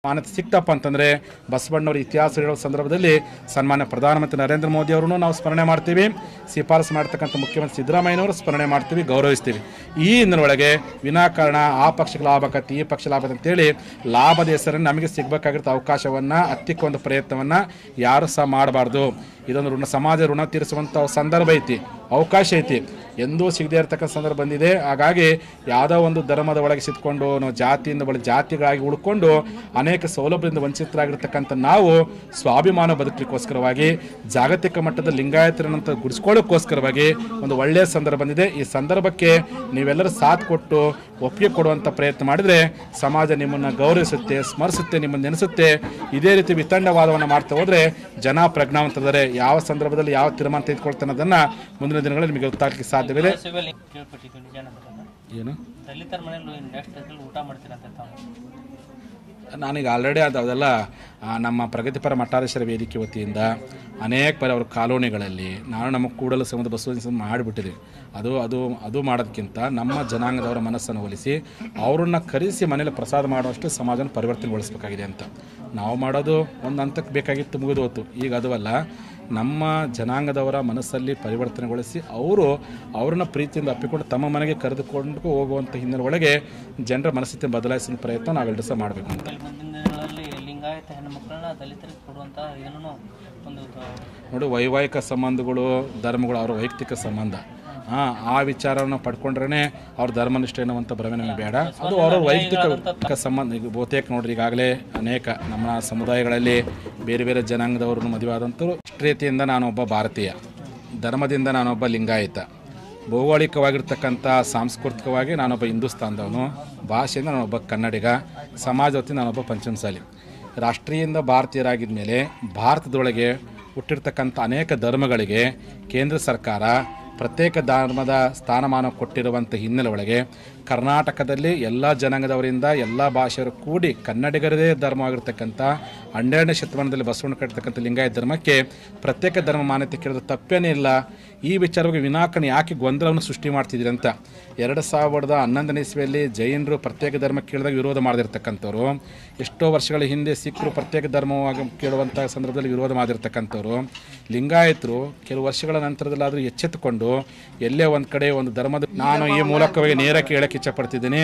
ಮಾನ್ಯತೆ ಸಿಕ್ತಪ್ಪ ಅಂತಂದರೆ ಬಸವಣ್ಣವರ ಇತಿಹಾಸ ಹೇಳೋ ಸಂದರ್ಭದಲ್ಲಿ ಸನ್ಮಾನ್ಯ ಪ್ರಧಾನಮಂತ್ರಿ ನರೇಂದ್ರ ಮೋದಿ ಅವರನ್ನು ನಾವು ಸ್ಮರಣೆ ಮಾಡ್ತೀವಿ ಶಿಫಾರಸು ಮಾಡ್ತಕ್ಕಂಥ ಮುಖ್ಯಮಂತ್ರಿ ಸಿದ್ದರಾಮಯ್ಯನವರು ಸ್ಮರಣೆ ಮಾಡ್ತೀವಿ ಗೌರವಿಸ್ತೀವಿ ಈ ಹಿನ್ನೆಲೆಯೊಳಗೆ ವಿನಾಕಾರಣ ಆ ಪಕ್ಷಕ್ಕೆ ಲಾಭ ಆಕತಿ ಈ ಪಕ್ಷ ಲಾಭ ಅಂತೇಳಿ ಲಾಭದ ಹೆಸರನ್ನು ನಮಗೆ ಸಿಗಬೇಕಾಗಿರೋ ಅವಕಾಶವನ್ನು ಹತ್ತಿಕ್ಕ ಒಂದು ಪ್ರಯತ್ನವನ್ನು ಯಾರು ಸಹ ಮಾಡಬಾರ್ದು ಇದೊಂದು ಋಣ ಸಮಾಜ ಋಣ ತೀರಿಸುವಂಥ ಸಂದರ್ಭ ಐತಿ ಅವಕಾಶ ಐತಿ ಎಂದೂ ಸಿಗದೇ ಇರತಕ್ಕಂಥ ಸಂದರ್ಭ ಬಂದಿದೆ ಹಾಗಾಗಿ ಯಾವುದೋ ಒಂದು ಧರ್ಮದ ಒಳಗೆ ಸಿದ್ಕೊಂಡು ನಾವು ಜಾತಿಯಿಂದ ಬಳಿ ಜಾತಿಗಳಾಗಿ ಉಳ್ಕೊಂಡು ಅನೇಕ ಸೌಲಭ್ಯದಿಂದ ವಂಚಿತರಾಗಿರ್ತಕ್ಕಂಥ ನಾವು ಸ್ವಾಭಿಮಾನ ಬದುಕಲಿಕ್ಕೋಸ್ಕರವಾಗಿ ಜಾಗತಿಕ ಮಟ್ಟದ ಲಿಂಗಾಯತರನ್ನಂತ ಗುಡಿಸ್ಕೊಳ್ಳೋಕ್ಕೋಸ್ಕರವಾಗಿ ಒಂದು ಒಳ್ಳೆಯ ಸಂದರ್ಭ ಬಂದಿದೆ ಈ ಸಂದರ್ಭಕ್ಕೆ ನೀವೆಲ್ಲರೂ ಸಾಥ್ ಕೊಟ್ಟು ಒಪ್ಪಿಗೆ ಕೊಡುವಂಥ ಪ್ರಯತ್ನ ಮಾಡಿದರೆ ಸಮಾಜ ನಿಮ್ಮನ್ನು ಗೌರವಿಸುತ್ತೆ ಸ್ಮರಿಸುತ್ತೆ ನಿಮ್ಮನ್ನು ನೆನೆಸುತ್ತೆ ಇದೇ ರೀತಿ ವಿತಂಡವಾದವನ್ನು ಮಾಡ್ತಾ ಹೋದರೆ ಜನ ಪ್ರಜ್ಞಾವಂತದರೆ ಯಾವ ಸಂದರ್ಭದಲ್ಲಿ ಯಾವ ತೀರ್ಮಾನ ತೆಗೆದುಕೊಳ್ತಾನೆ ಅದನ್ನು ಮುಂದಿನ ದಿನಗಳಲ್ಲಿ ನಿಮಗೆ ಗೊತ್ತಾಗಲಿಕ್ಕೆ ಸಾಧ್ಯವಿದೆ ಸಿವಿಲ್ ಕೇಳ್ಪಟ್ಟಿದ್ವಿ ನಿಜ ಅನ್ನೋದನ್ನ. ಏನು ದಲಿತರ ಮನೇಲಿ ನೆಕ್ಸ್ಟ್ ಊಟ ಮಾಡ್ತೀರಂತ ತಾವು ನಾನೀಗ ಆಲ್ರೆಡಿ ಅದು ಅದೆಲ್ಲ ಆ, ನಮ್ಮ ಪ್ರಗತಿಪರ ಮಠಾಧೀಶರ ವೇದಿಕೆ ವತಿಯಿಂದ ಅನೇಕ ಬಾರಿ ಅವ್ರ ಕಾಲೋನಿಗಳಲ್ಲಿ ನಾನು ನಮ್ಮ ಕೂಡಲ ಸಂಬಂಧ ಬಸವ ಮಾಡಿಬಿಟ್ಟಿದ್ದೀವಿ ಅದು ಅದು ಅದು ಮಾಡೋದಕ್ಕಿಂತ ನಮ್ಮ ಜನಾಂಗದವರ ಮನಸ್ಸನ್ನು ಒಲಿಸಿ ಅವರನ್ನ ಕರೆಸಿ ಮನೇಲಿ ಪ್ರಸಾದ ಮಾಡುವಷ್ಟು ಸಮಾಜನ ಪರಿವರ್ತನೆಗೊಳಿಸಬೇಕಾಗಿದೆ ಅಂತ ನಾವು ಮಾಡೋದು ಒಂದು ಹಂತಕ್ಕೆ ಬೇಕಾಗಿತ್ತು ಮುಗಿದು ಹೋತು ಈಗ ಅದು ಅಲ್ಲ ನಮ್ಮ ಜನಾಂಗದವರ ಮನಸ್ಸಲ್ಲಿ ಪರಿವರ್ತನೆಗೊಳಿಸಿ ಅವರು ಅವ್ರನ್ನ ಪ್ರೀತಿಯಿಂದ ಅಪ್ಪಿಕೊಂಡು ತಮ್ಮ ಮನೆಗೆ ಕರೆದುಕೊಂಡು ಹೋಗುವಂಥ ಹಿನ್ನೆಲೆ ಒಳಗೆ ಜನರ ಮನಸ್ಥಿತಿ ಬದಲಾಯಿಸುವ ಪ್ರಯತ್ನ ನಾವೆಲ್ಲರೂ ಸಹ ಮಾಡಬೇಕು ಅಂತ ಆಮೇಲೆ ಮುಂದಿನ ದಿನಗಳಲ್ಲಿ ಲಿಂಗಾಯತ ಹೆಣ್ಣು ಮಕ್ಕಳನ್ನ ದಲಿತರಿಗೆ ಕೊಡುವಂತ ಏನೋ ಒಂದು ತ- ನೋಡಿ ವೈವಾಹಿಕ ಸಂಬಂಧಗಳು ಧರ್ಮಗಳು ಅವರ ವೈಯಕ್ತಿಕ ಸಂಬಂಧ ಹಾಂ ಆ ವಿಚಾರವನ್ನು ಪಡ್ಕೊಂಡ್ರೇ ಅವ್ರ ಧರ್ಮನಿಷ್ಠೆ ಅನ್ನುವಂಥ ಭ್ರಮೆ ನಮಗೆ ಬೇಡ ಅದು ಅವರ ವೈಯಕ್ತಿಕ ಸಂಬಂಧ ಈಗ ಬಹುತೇಕ ನೋಡ್ರಿ ಈಗಾಗಲೇ ಅನೇಕ ನಮ್ಮ ಸಮುದಾಯಗಳಲ್ಲಿ ಬೇರೆ ಬೇರೆ ಜನಾಂಗದವ್ರನ್ನು ಮದುವೆ ಆದಂಥವ್ರು ರಾಷ್ಟ್ರೀಯತೆಯಿಂದ ನಾನೊಬ್ಬ ಭಾರತೀಯ ಧರ್ಮದಿಂದ ನಾನೊಬ್ಬ ಲಿಂಗಾಯತ ಭೌಗೋಳಿಕವಾಗಿರ್ತಕ್ಕಂಥ ಸಾಂಸ್ಕೃತಿಕವಾಗಿ ನಾನೊಬ್ಬ ಹಿಂದೂಸ್ತಾನದವನು ಭಾಷೆಯಿಂದ ನಾನೊಬ್ಬ ಕನ್ನಡಿಗ ಸಮಾಜ ವತಿಯಿಂದ ನಾನೊಬ್ಬ ಪಂಚಮಸಾಲಿ ರಾಷ್ಟ್ರೀಯದಿಂದ ಭಾರತೀಯರಾಗಿದ್ದ ಮೇಲೆ ಭಾರತದೊಳಗೆ ಹುಟ್ಟಿರ್ತಕ್ಕಂಥ ಅನೇಕ ಧರ್ಮಗಳಿಗೆ ಕೇಂದ್ರ ಸರ್ಕಾರ ಪ್ರತ್ಯೇಕ ಧರ್ಮದ ಸ್ಥಾನಮಾನ ಕೊಟ್ಟಿರುವಂಥ ಹಿನ್ನೆಲೆ ಒಳಗೆ ಕರ್ನಾಟಕದಲ್ಲಿ ಎಲ್ಲ ಜನಾಂಗದವರಿಂದ ಎಲ್ಲ ಭಾಷೆಯವರು ಕೂಡಿ ಕನ್ನಡಿಗರದೇ ಧರ್ಮವಾಗಿರ್ತಕ್ಕಂಥ ಹನ್ನೆರಡನೇ ಶತಮಾನದಲ್ಲಿ ಬಸವಣ್ಣ ಕಟ್ಟಿರ್ತಕ್ಕಂಥ ಲಿಂಗಾಯತ ಧರ್ಮಕ್ಕೆ ಪ್ರತ್ಯೇಕ ಧರ್ಮ ಮಾನ್ಯತೆ ಕೇಳಿದ್ರೆ ತಪ್ಪೇನೇ ಇಲ್ಲ ಈ ವಿಚಾರವಾಗಿ ವಿನಾಕಾರಣ ಯಾಕೆ ಗೊಂದಲವನ್ನು ಸೃಷ್ಟಿ ಮಾಡ್ತಿದ್ದೀರಿ ಅಂತ ಎರಡು ಸಾವಿರದ ಹನ್ನೊಂದನೇ ಇಸ್ವಿಯಲ್ಲಿ ಜೈನರು ಪ್ರತ್ಯೇಕ ಧರ್ಮ ಕೇಳಿದಾಗ ವಿರೋಧ ಮಾಡದಿರ್ತಕ್ಕಂಥವ್ರು ಎಷ್ಟೋ ವರ್ಷಗಳ ಹಿಂದೆ ಸಿಖ್ರು ಪ್ರತ್ಯೇಕ ಧರ್ಮವಾಗಿ ಕೇಳುವಂಥ ಸಂದರ್ಭದಲ್ಲಿ ವಿರೋಧ ಮಾಡಿರ್ತಕ್ಕಂಥವ್ರು ಲಿಂಗಾಯತರು ಕೆಲವು ವರ್ಷಗಳ ನಂತರದಲ್ಲಾದರೂ ಎಚ್ಚೆತ್ತುಕೊಂಡು ಎಲ್ಲೇ ಒಂದು ಕಡೆ ಒಂದು ಧರ್ಮದ ನಾನು ಈ ಮೂಲಕವಾಗಿ ನೇರಕ್ಕೆ ಹೇಳಕ್ಕೆ ಇಚ್ಛಪಡ್ತಿದ್ದೀನಿ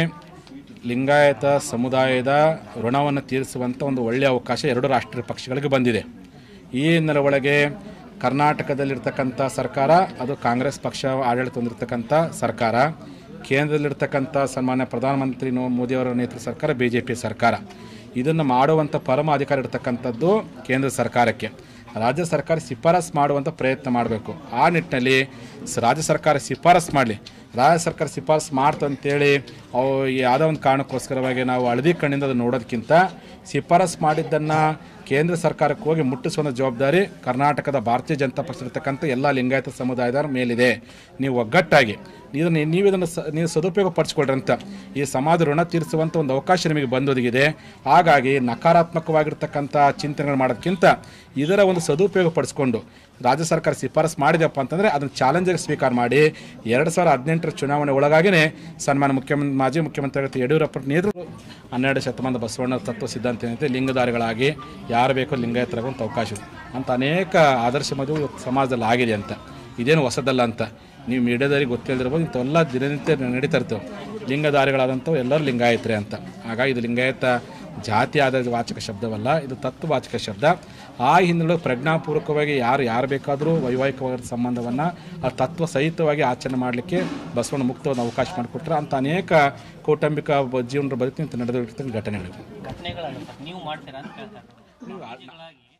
ಲಿಂಗಾಯತ ಸಮುದಾಯದ ಋಣವನ್ನು ತೀರಿಸುವಂಥ ಒಂದು ಒಳ್ಳೆಯ ಅವಕಾಶ ಎರಡು ರಾಷ್ಟ್ರೀಯ ಪಕ್ಷಗಳಿಗೆ ಬಂದಿದೆ ಈ ಹಿನ್ನೆಲೆ ಒಳಗೆ ಕರ್ನಾಟಕದಲ್ಲಿರ್ತಕ್ಕಂಥ ಸರ್ಕಾರ ಅದು ಕಾಂಗ್ರೆಸ್ ಪಕ್ಷ ಆಡಳಿತ ಹೊಂದಿರತಕ್ಕಂಥ ಸರ್ಕಾರ ಕೇಂದ್ರದಲ್ಲಿರ್ತಕ್ಕಂಥ ಸನ್ಮಾನ್ಯ ಪ್ರಧಾನಮಂತ್ರಿ ನೋ- ಮೋದಿಯವರ ನೇತೃತ್ವ ಸರ್ಕಾರ ಬಿ ಜೆ ಪಿ ಸರ್ಕಾರ ಇದನ್ನು ಮಾಡುವಂಥ ಪರಮ ಅಧಿಕಾರ ಇರತಕ್ಕಂಥದ್ದು ಕೇಂದ್ರ ಸರ್ಕಾರಕ್ಕೆ ರಾಜ್ಯ ಸರ್ಕಾರ ಶಿಫಾರಸ್ ಮಾಡುವಂಥ ಪ್ರಯತ್ನ ಮಾಡಬೇಕು ಆ ನಿಟ್ಟಿನಲ್ಲಿ ಸ- ರಾಜ್ಯ ಸರ್ಕಾರ ಶಿಫಾರಸ್ ಮಾಡಲಿ ರಾಜ್ಯ ಸರ್ಕಾರ ಶಿಫಾರಸ್ ಮಾಡ್ತು ಅಂತೇಳಿ ಅವು ಯಾವುದೋ ಒಂದು ಕಾರಣಕ್ಕೋಸ್ಕರವಾಗಿ ನಾವು ಹಳದಿ ಕಣ್ಣಿಂದ ಅದನ್ನು ನೋಡೋದಕ್ಕಿಂತ ಶಿಫಾರಸ್ ಮಾಡಿದ್ದನ್ನು ಕೇಂದ್ರ ಸರ್ಕಾರಕ್ಕೆ ಹೋಗಿ ಮುಟ್ಟಿಸುವ ಜವಾಬ್ದಾರಿ ಕರ್ನಾಟಕದ ಭಾರತೀಯ ಜನತಾ ಪಕ್ಷ ಇರತಕ್ಕಂಥ ಎಲ್ಲ ಲಿಂಗಾಯತ ಸಮುದಾಯದವರ ಮೇಲಿದೆ ನೀವು ಒಗ್ಗಟ್ಟಾಗಿ ಇದನ್ನು ನೀವು ಇದನ್ನು ಸ ನೀವು ಸದುಪಯೋಗ ಪಡಿಸ್ಕೊಳ್ರಿ ಅಂತ ಈ ಸಮಾಜ ಋಣ ತೀರಿಸುವಂಥ ಒಂದು ಅವಕಾಶ ನಿಮಗೆ ಬಂದೊದಗಿದೆ ಹಾಗಾಗಿ ನಕಾರಾತ್ಮಕವಾಗಿರ್ತಕ್ಕಂಥ ಚಿಂತನೆಗಳು ಮಾಡೋದಕ್ಕಿಂತ ಇದರ ಒಂದು ಸದುಪಯೋಗ ಪಡಿಸ್ಕೊಂಡು ರಾಜ್ಯ ಸರ್ಕಾರ ಶಿಫಾರಸ್ ಮಾಡಿದೆಪ್ಪ ಅಂತಂದರೆ ಅದನ್ನು ಚಾಲೆಂಜಾಗಿ ಸ್ವೀಕಾರ ಮಾಡಿ ಎರಡು ಸಾವಿರದ ಹದಿನೆಂಟರ ಚುನಾವಣೆ ಒಳಗಾಗಿನೇ ಸನ್ಮಾನ ಮುಖ್ಯಮಂತ್ರಿ ಮಾಜಿ ಮುಖ್ಯಮಂತ್ರಿ ಯಡಿಯೂರಪ್ಪ ನೇತೃತ್ವ ಹನ್ನೆರಡು ಶತಮಾನದ ಬಸವಣ್ಣ ತತ್ವ ಸಿದ್ಧಾಂತ ಏನಂತೆ ಲಿಂಗಧಾರಿಗಳಾಗಿ ಯಾರು ಬೇಕೋ ಲಿಂಗಾಯತರಾಗುವಂಥ ಅವಕಾಶ ಇದೆ ಅಂತ ಅನೇಕ ಆದರ್ಶ ಮದುವೆ ಇವತ್ತು ಸಮಾಜದಲ್ಲಿ ಆಗಿದೆ ಅಂತ ಇದೇನು ಹೊಸದಲ್ಲ ಅಂತ ನೀವು ಮೀಡಿಯಾದವ್ರಿಗೆ ಗೊತ್ತಿಲ್ಲದಿರ್ಬೋದು ಇಂಥವೆಲ್ಲ ದಿನನಿತ್ಯ ನಡೀತಾ ಇರ್ತವೆ ಲಿಂಗಧಾರಿಗಳಾದಂಥವು ಎಲ್ಲರೂ ಲಿಂಗಾಯತರೇ ಅಂತ ಹಾಗಾಗಿ ಇದು ಲಿಂಗಾಯತ ಜಾತಿ ಆಧಾರಿತ ವಾಚಕ ಶಬ್ದವಲ್ಲ ಇದು ತತ್ವವಾಚಕ ಶಬ್ದ ಆ ಹಿನ್ನೆಲೆ ಪ್ರಜ್ಞಾಪೂರ್ವಕವಾಗಿ ಯಾರು ಯಾರು ಬೇಕಾದರೂ ವೈವಾಹಿಕವಾದ ಸಂಬಂಧವನ್ನು ಆ ತತ್ವ ಸಹಿತವಾಗಿ ಆಚರಣೆ ಮಾಡಲಿಕ್ಕೆ ಬಸವಣ್ಣ ಮುಕ್ತವಾದ ಅವಕಾಶ ಮಾಡಿಕೊಟ್ರೆ ಅಂತ ಅನೇಕ ಕೌಟುಂಬಿಕ ಬ- ಜೀವನದ ಬದುಕಿನಿಂದ ನಡೆದಿರ್ತಕ್ಕಂಥ ಘಟನೆಗಳು ಘಟನೆಗಳಾಗುತ್ತೆ ನೀವು ಮಾಡ್ತೀರಾ ಅಂತ ಕೇಳ್ತಾರೆ